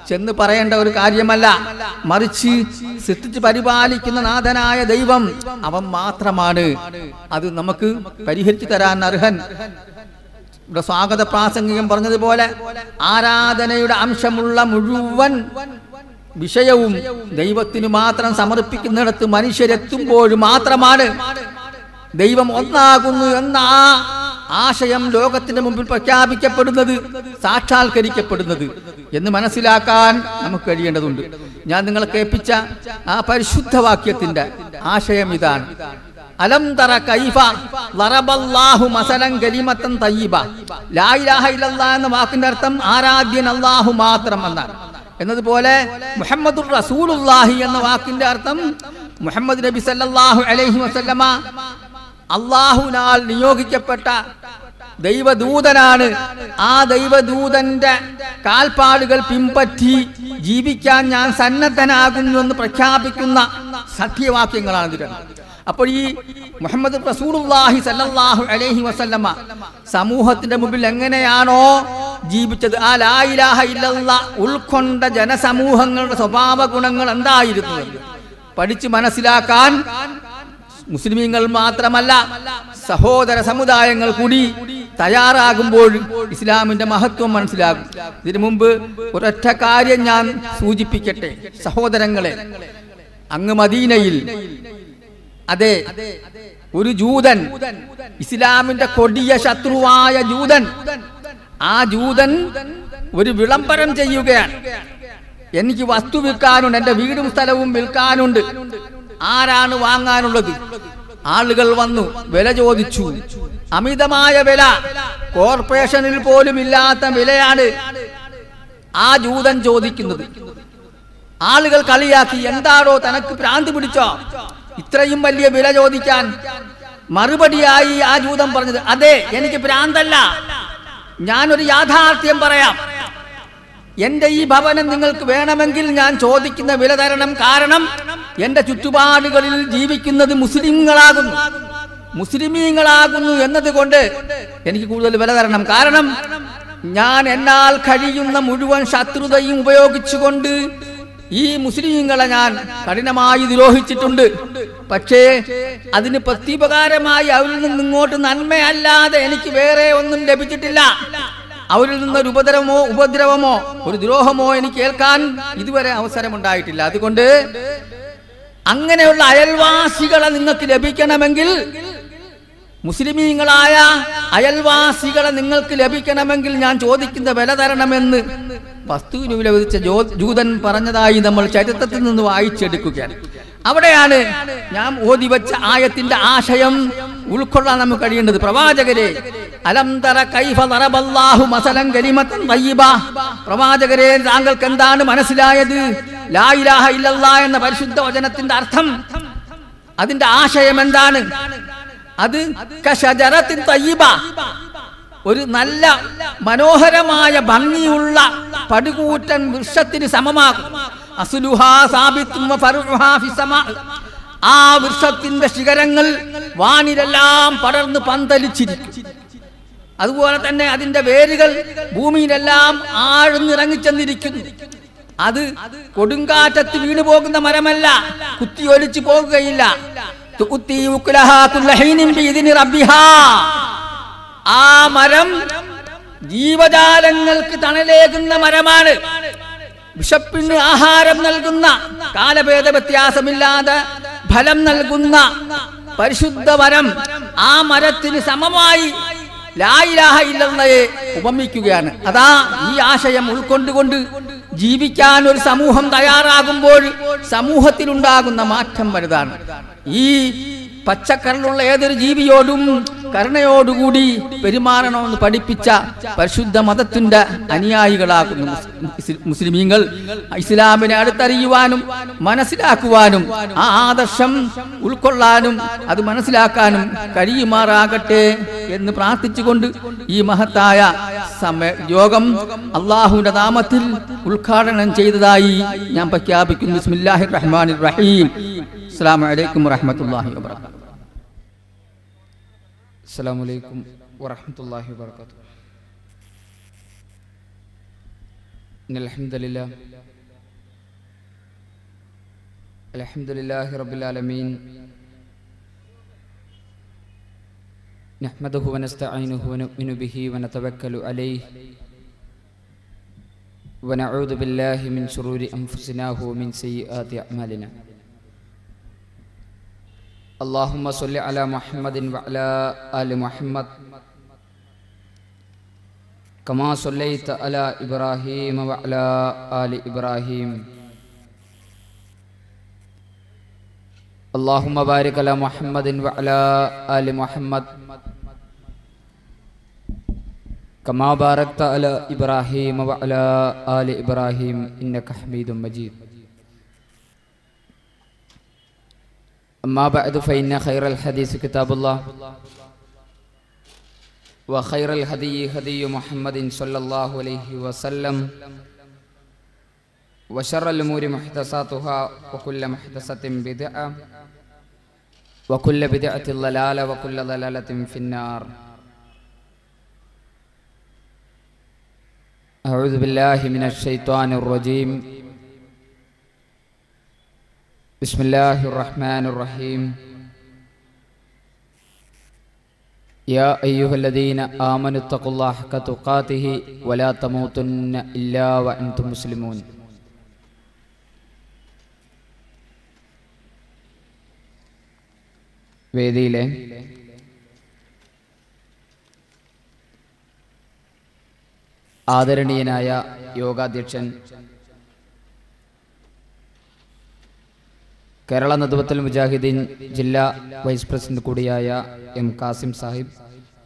ചെന്ന് പറയേണ്ട ഒരു കാര്യമല്ല മറിച്ച് സൃഷ്ടിച്ച് പരിപാലിക്കുന്ന നാഥനായ ദൈവം അവൻ മാത്രമാണ് അത് നമുക്ക് പരിഹരിച്ചു തരാൻ അർഹൻ ഇവിടെ സ്വാഗത പ്രാസംഗികം പറഞ്ഞതുപോലെ ആരാധനയുടെ അംശമുള്ള മുഴുവൻ വിഷയവും ദൈവത്തിന് മാത്രം സമർപ്പിക്കുന്നിടത്ത് മനുഷ്യരെത്തുമ്പോൾ മാത്രമാണ് ദൈവം ഒന്നാകുന്നു എന്ന ആ ആശയം ലോകത്തിന്റെ മുമ്പിൽ പ്രഖ്യാപിക്കപ്പെടുന്നത് സാക്ഷാത്കരിക്കപ്പെടുന്നത് എന്ന് മനസ്സിലാക്കാൻ നമുക്ക് കഴിയേണ്ടതുണ്ട് ഞാൻ നിങ്ങളെ കേൾപ്പിച്ച ആ പരിശുദ്ധ വാക്യത്തിന്റെ ആശയം ഇതാണ് അലം തറ കൈഫ ലറബല്ലാഹു മസലൻ കലിമത്തൻ തയ്യിബ ലാ ഇലാഹ ഇല്ലല്ലാഹ് എന്ന വാക്കിന്റെ അർത്ഥം ആരാധ്യൻ അല്ലാഹു മാത്രം എന്നാണ് എന്നതുപോലെ മുഹമ്മദുർ റസൂലുള്ളാഹി എന്ന വാക്കിന്റെ അർത്ഥം മുഹമ്മദ് നബി സല്ലല്ലാഹു അലൈഹി വസല്ലമ അള്ളാഹുനാൽ നിയോഗിക്കപ്പെട്ട ദൈവദൂതനാണ് ആ ദൈവദൂതന്റെ കാൽപ്പാടുകൾ പിമ്പറ്റി ജീവിക്കാൻ ഞാൻ സന്നദ്ധനാകുന്നു എന്ന് പ്രഖ്യാപിക്കുന്ന സത്യവാക്യങ്ങളാണ് ഇത് രണ്ടും. അപ്പോൾ ഈ മുഹമ്മദ് റസൂലുള്ളാഹി സല്ലല്ലാഹു അലൈഹി വസല്ലമ സമൂഹത്തിന്റെ മുമ്പിൽ എങ്ങനെയാണോ ജീവിച്ചത് ആ ലാ ഇലാഹ ഇല്ലല്ലാ ഉൾക്കൊണ്ട ജനസമൂഹങ്ങളുടെ സ്വഭാവ ഗുണങ്ങൾ എന്തായിരുന്നു എന്ന് പഠിച്ച് മനസ്സിലാക്കാൻ മുസ്ലിമീങ്ങൾ മാത്രമല്ല സഹോദര സമുദായങ്ങൾ കൂടി തയ്യാറാകുമ്പോൾ ഇസ്ലാമിന്റെ മഹത്വം മനസ്സിലാകും ഇതിനു മുമ്പ് ഒരൊറ്റ കാര്യം ഞാൻ സൂചിപ്പിക്കട്ടെ സഹോദരങ്ങളെ അങ്ങ് മദീനയിൽ അതെ ഒരു ജൂതൻ ഇസ്ലാമിന്റെ കൊടിയ ശത്രുവായ ജൂതൻ ആ ജൂതൻ ഒരു വിളംബരം ചെയ്യുകയാണ് എനിക്ക് വസ്തു വിൽക്കാനുണ്ട് എന്റെ വീടും സ്ഥലവും വിൽക്കാനുണ്ട് ആരാണ് വാങ്ങാനുള്ളത് ആളുകൾ വന്നു വില ചോദിച്ചു അമിതമായ വില കോർപ്പറേഷനിൽ പോലും ഇല്ലാത്ത വിലയാണ് ആ ജൂതൻ ചോദിക്കുന്നത് ആളുകൾ കളിയാക്കി എന്താണോ തനക്ക് ഭ്രാന്തി പിടിച്ചോ ഇത്രയും വലിയ വില ചോദിക്കാൻ മറുപടിയായി ആ ജൂതൻ പറഞ്ഞത് അതെ എനിക്ക് ഭ്രാന്തല്ല ഞാനൊരു യാഥാർത്ഥ്യം പറയാം എന്റെ ഈ ഭവനം നിങ്ങൾക്ക് വേണമെങ്കിൽ ഞാൻ ചോദിക്കുന്ന വില തരണം കാരണം എന്റെ ചുറ്റുപാടുകളിൽ ജീവിക്കുന്നത് മുസ്ലിങ്ങളാകുന്നു മുസ്ലിമീങ്ങളാകുന്നു എന്നതുകൊണ്ട് എനിക്ക് കൂടുതൽ വില തരണം കാരണം ഞാൻ എന്നാൽ കഴിയുന്ന മുഴുവൻ ശത്രുതയും ഉപയോഗിച്ചുകൊണ്ട് ഈ മുസ്ലിങ്ങളെ ഞാൻ കഠിനമായി ദ്രോഹിച്ചിട്ടുണ്ട് പക്ഷേ അതിന് പ്രത്യുപകാരമായി അവരിൽ നിന്ന് ഇങ്ങോട്ട് നന്മയല്ലാതെ എനിക്ക് വേറെ ഒന്നും ലഭിച്ചിട്ടില്ല അവരിൽ നിന്നൊരു ഉപദ്രവമോ ഉപദ്രവമോ ഒരു ദ്രോഹമോ എനിക്ക് കേൾക്കാൻ ഇതുവരെ അവസരമുണ്ടായിട്ടില്ല അതുകൊണ്ട് അങ്ങനെയുള്ള അയൽവാസികളെ നിങ്ങൾക്ക് ലഭിക്കണമെങ്കിൽ മുസ്ലിമീങ്ങളായ അയൽവാസികളെ നിങ്ങൾക്ക് ലഭിക്കണമെങ്കിൽ ഞാൻ ചോദിക്കുന്ന വില തരണമെന്ന് വസ്തുവിന് വില വിധിച്ച ജോ ജൂതൻ പറഞ്ഞതായി നമ്മൾ ചരിത്രത്തിൽ നിന്ന് വായിച്ചെടുക്കുകയാണ് അവിടെയാണ് ഞാൻ ഓതി വെച്ച ആയത്തിന്റെ ആശയം ഉൾക്കൊള്ളാൻ നമുക്ക് കഴിയേണ്ടത് പ്രവാചകരെ അലം തറ കൈഫ ദറബല്ലാഹു മസലൻ കലിമത്തൻ തയ്യിബ പ്രവാചകരെ താങ്കൾക്ക് എന്താണ് മനസ്സിലായത് ലാ ഇലാഹ ഇല്ലല്ലാ എന്ന പരിശുദ്ധ വചനത്തിന്റെ അർത്ഥം അതിന്റെ ആശയം എന്താണ് അത് കശജറത്തിൻ തയ്യിബ ഒരു നല്ല മനോഹരമായ ഭംഗിയുള്ള പടുകൂറ്റൻ വൃക്ഷത്തിന് സമമാകും അസുലുഹാ സാബിത്തും വ ഫർഉഹാ ഫിസ്സമാ. ആ വൃക്ഷത്തിന്റെ ശിഖരങ്ങൾ വാനിലെല്ലാം പടർന്ന് പന്തലിച്ചിരിക്കും അതുപോലെ തന്നെ അതിന്റെ വേരുകൾ ഭൂമിയിലെല്ലാം ആഴ്ന്നിറങ്ങിച്ചെന്നിരിക്കുന്നു അത് കൊടുങ്കാറ്റത്ത് വീണു പോകുന്ന മരമല്ല കുത്തിയൊലിച്ചു പോകുകയില്ല തുകുത്തി ഉക്കുലഹാ കുല്ല ഹീനിൻ ബിഇذن റബ്ബിഹാ. ആ മരം ജീവജാലങ്ങൾക്ക് തണലേകുന്ന മരമാണ് വിശപ്പിന് ആഹാരം നൽകുന്ന കാലഭേദ വ്യത്യാസമില്ലാതെ ഫലം നൽകുന്ന പരിശുദ്ധ മരം ആ മരത്തിന് സമമായി ലായിലാഹ ഇല്ലെന്നയെ ഉപമിക്കുകയാണ് അതാ ഈ ആശയം ഉൾക്കൊണ്ടുകൊണ്ട് ജീവിക്കാൻ ഒരു സമൂഹം തയ്യാറാകുമ്പോൾ സമൂഹത്തിലുണ്ടാകുന്ന മാറ്റം വലുതാണ് ഈ പച്ചക്കറിലുള്ള ഏതൊരു ജീവിയോടും കരുണയോടുകൂടി പെരുമാറണമെന്ന് പഠിപ്പിച്ച പരിശുദ്ധ മതത്തിന്റെ അനുയായികളാകുന്നു മുസ്- മുസ്ലിമീങ്ങൾ ഇസ്ലാമിനെ അടുത്തറിയുവാനും മനസ്സിലാക്കുവാനും ആ ആദർശം ഉൾക്കൊള്ളാനും അത് മനസ്സിലാക്കാനും കഴിയുമാറാകട്ടെ എന്ന് പ്രാർത്ഥിച്ചുകൊണ്ട് ഈ മഹത്തായ സമയ യോഗം അള്ളാഹുവിന്റെ നാമത്തിൽ ഉദ്ഘാടനം ചെയ്തതായി ഞാൻ പ്രഖ്യാപിക്കുന്നു ബിസ്മില്ലാഹിർ റഹ്മാനിർ റഹീം അസ്സലാമു അലൈക്കും വറഹ്മത്തുള്ളാഹി വബറകാതുഹു അസ്സലാമലൈക്കും വറഹമത്തല്ലാഹി വാബർക്കാത്തു إن الحمد لله الحمد لله رب العالمين نحمده ونستعينه ونؤمن به ونتوكل عليه ونعوذ بالله من شرور أنفسنا ومن سيئات أعمالنا اللهم صل على محمد وعلى آل محمد كما صليت على إبراهيم وعلى آل إبراهيم اللهم بارك على محمد وعلى آل محمد كما باركت على إبراهيم وعلى آل إبراهيم إنك حميد مجيد أما بعد فإن خير الحديث كتاب الله وخير الهدي هدي محمد صلى الله عليه وسلم وشر الأمور محدثاتها وكل محدثة بدعة وكل بدعة ضلالة وكل ضلالة في النار أعوذ بالله من الشيطان الرجيم بسم الله الرحمن الرحيم يا أيها الذين آمنوا اتقوا الله حق تقاته ولا تموتن إلا وأنتم مسلمون വേദിയിലെ ആദരണീയനായ യോഗാധ്യക്ഷൻ കേരള നദുവത്തൽ മുജാഹിദീൻ ജില്ലാ വൈസ് പ്രസിഡന്റ് കൂടിയായ എം കാസിം സാഹിബ്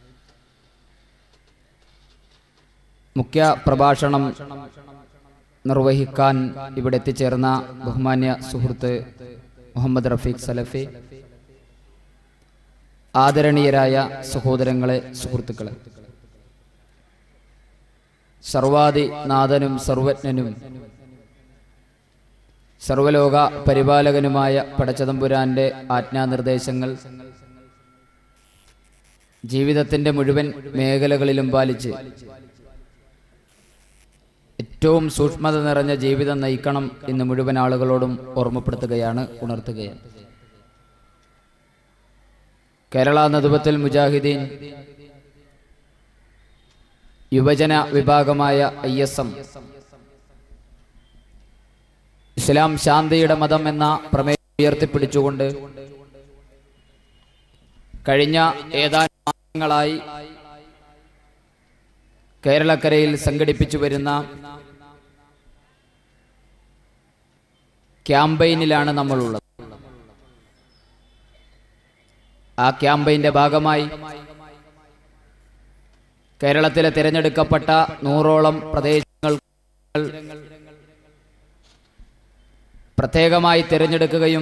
മുഖ്യ പ്രഭാഷണം നിർവഹിക്കാൻ ഇവിടെ എത്തിച്ചേർന്ന ബഹുമാന്യ സുഹൃത്ത് മുഹമ്മദ് റഫീഖ് സലഫി ആദരണീയരായ സഹോദരങ്ങളെ സുഹൃത്തുക്കളെ സർവാദി നാഥനും സർവജ്ഞനും സർവലോക പരിപാലകനുമായ പടച്ചതമ്പുരാന്റെ ആജ്ഞാനിർദ്ദേശങ്ങൾ ജീവിതത്തിന്റെ മുഴുവൻ മേഖലകളിലും പാലിച്ച് ഏറ്റവും സൂക്ഷ്മത നിറഞ്ഞ ജീവിതം നയിക്കണം എന്ന് മുഴുവൻ ആളുകളോടും ഓർമ്മപ്പെടുത്തുകയാണ് ഉണർത്തുകയാണ് കേരള നദുബത്തുൽ മുജാഹിദീൻ യുവജന വിഭാഗമായ ഐ എസ് എം ഇസ്ലാം ശാന്തിയുടെ മതം എന്ന പ്രമേയം ഉയർത്തിപ്പിടിച്ചുകൊണ്ട് കഴിഞ്ഞ ഏതാനും മാസങ്ങളായി കേരളക്കരയിൽ സംഘടിപ്പിച്ചു വരുന്ന ക്യാമ്പയിനിലാണ് നമ്മളുള്ളത് ആ ക്യാമ്പയിന്റെ ഭാഗമായി കേരളത്തിലെ തിരഞ്ഞെടുക്കപ്പെട്ട നൂറോളം പ്രദേശങ്ങൾ പ്രത്യേകമായി തിരഞ്ഞെടുക്കുകയും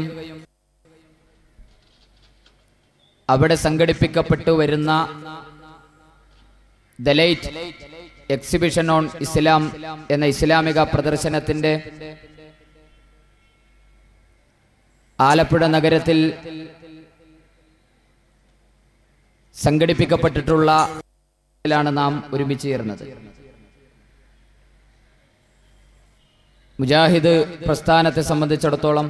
അവിടെ സംഘടിപ്പിക്കപ്പെട്ടു വരുന്ന ദലൈറ്റ് എക്സിബിഷൻ ഓൺ ഇസ്ലാം എന്ന ഇസ്ലാമിക പ്രദർശനത്തിന്റെ ആലപ്പുഴ നഗരത്തിൽ സംഘടിപ്പിക്കപ്പെട്ടിട്ടുള്ള ാണ് നാം ഒരുമിച്ച് ചേർന്നത് മുജാഹിദ് പ്രസ്ഥാനത്തെ സംബന്ധിച്ചിടത്തോളം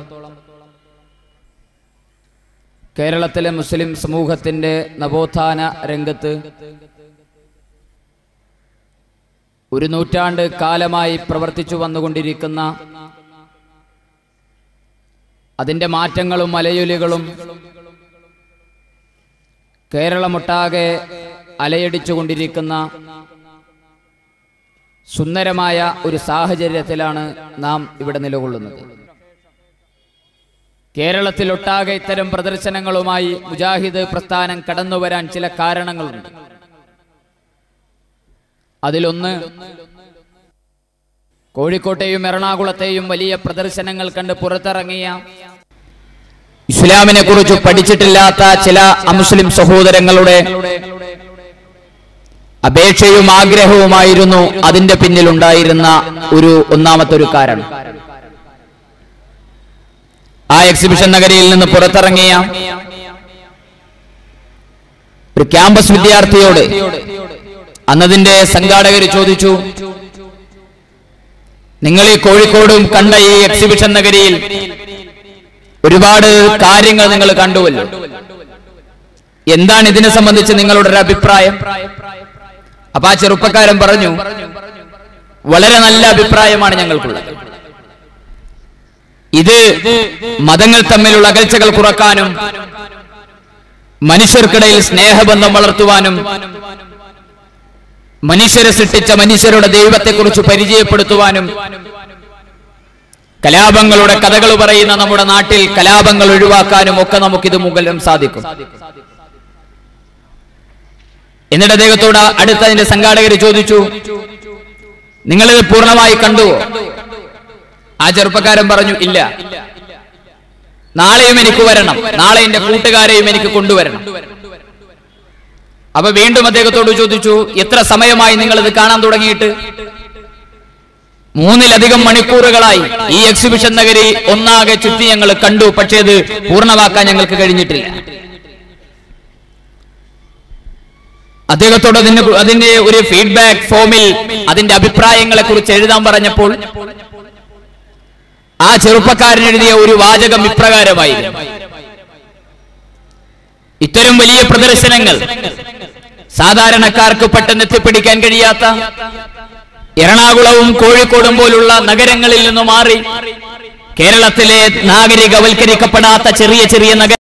കേരളത്തിലെ മുസ്ലിം സമൂഹത്തിന്റെ നവോത്ഥാന രംഗത്ത് ഒരു നൂറ്റാണ്ട് കാലമായി പ്രവർത്തിച്ചു വന്നുകൊണ്ടിരിക്കുന്ന അതിന്റെ മാറ്റങ്ങളും മലയൊലികളും കേരളമൊട്ടാകെ അലയടിച്ചുകൊണ്ടിരിക്കുന്ന സുന്ദരമായ ഒരു സാഹചര്യത്തിലാണ് നാം ഇവിടെ നിലകൊള്ളുന്നത് കേരളത്തിലൊട്ടാകെ ഇത്തരം പ്രദർശനങ്ങളുമായി മുജാഹിദ് പ്രസ്ഥാനം കടന്നുവരാൻ ചില കാരണങ്ങളുണ്ട് അതിലൊന്ന് കോഴിക്കോട്ടെയും എറണാകുളത്തെയും വലിയ പ്രദർശനങ്ങൾ കണ്ട് പുറത്തിറങ്ങിയ ഇസ്ലാമിനെ കുറിച്ച് പഠിച്ചിട്ടില്ലാത്ത ചില അമുസ്ലിം സഹോദരങ്ങളുടെ അപേക്ഷയും ആഗ്രഹവുമായിരുന്നു അതിന്റെ പിന്നിലുണ്ടായിരുന്ന ഒരു ഒന്നാമത്തെ ഒരു കാരണം ആ എക്സിബിഷൻ നഗരിയിൽ നിന്ന് പുറത്തിറങ്ങിയ ഒരു ക്യാമ്പസ് വിദ്യാർത്ഥിയോട് അന്നതിന്റെ സംഘാടകർ ചോദിച്ചു നിങ്ങൾ ഈ കോഴിക്കോടും കണ്ട ഈ എക്സിബിഷൻ നഗരിയിൽ ഒരുപാട് കാര്യങ്ങൾ നിങ്ങൾ കണ്ടുവല്ലോ എന്താണ് ഇതിനെ സംബന്ധിച്ച് നിങ്ങളുടെ ഒരു അഭിപ്രായം അപ്പൊ ആ ചെറുപ്പക്കാരൻ പറഞ്ഞു വളരെ നല്ല അഭിപ്രായമാണ് ഞങ്ങൾക്കുള്ളത് ഇത് മതങ്ങൾ തമ്മിലുള്ള അകൽച്ചകൾ കുറക്കാനും മനുഷ്യർക്കിടയിൽ സ്നേഹബന്ധം വളർത്തുവാനും മനുഷ്യരെ സൃഷ്ടിച്ച മനുഷ്യരുടെ ദൈവത്തെക്കുറിച്ച് പരിചയപ്പെടുത്തുവാനും കലാപങ്ങളുടെ കഥകൾ പറയുന്ന നമ്മുടെ നാട്ടിൽ കലാപങ്ങൾ ഒഴിവാക്കാനും ഒക്കെ നമുക്കിത് മുഖലം സാധിക്കും എന്നിട്ട് അദ്ദേഹത്തോട് അടുത്തതിന്റെ സംഘാടകർ ചോദിച്ചു നിങ്ങളിത് പൂർണ്ണമായി കണ്ടുവോ ആ ചെറുപ്പക്കാരൻ പറഞ്ഞു ഇല്ല നാളെയും എനിക്ക് വരണം നാളെ എന്റെ കൂട്ടുകാരെയും എനിക്ക് കൊണ്ടുവരണം അപ്പൊ വീണ്ടും അദ്ദേഹത്തോട് ചോദിച്ചു എത്ര സമയമായി നിങ്ങൾ ഇത് കാണാൻ തുടങ്ങിയിട്ട് മൂന്നിലധികം മണിക്കൂറുകളായി ഈ എക്സിബിഷൻ നഗരി ഒന്നാകെ ചുറ്റി ഞങ്ങൾ കണ്ടു പക്ഷേ ഇത് പൂർണ്ണമാക്കാൻ ഞങ്ങൾക്ക് കഴിഞ്ഞിട്ടില്ല അദ്ദേഹത്തോട് അതിന് അതിന്റെ ഒരു ഫീഡ്ബാക്ക് ഫോമിൽ അതിന്റെ അഭിപ്രായങ്ങളെ കുറിച്ച് എഴുതാൻ പറഞ്ഞപ്പോൾ ആ ചെറുപ്പക്കാരൻ എഴുതിയ ഒരു വാചകം ഇപ്രകാരമായിരുന്നു ഇത്തരം വലിയ പ്രദർശനങ്ങൾ സാധാരണക്കാർക്ക് പെട്ടെന്ന് എത്തിപ്പിടിക്കാൻ കഴിയാത്ത എറണാകുളവും കോഴിക്കോടും പോലുള്ള നഗരങ്ങളിൽ നിന്ന് മാറി കേരളത്തിലെ നാഗരികവൽക്കരിക്കപ്പെടാത്ത ചെറിയ ചെറിയ നഗര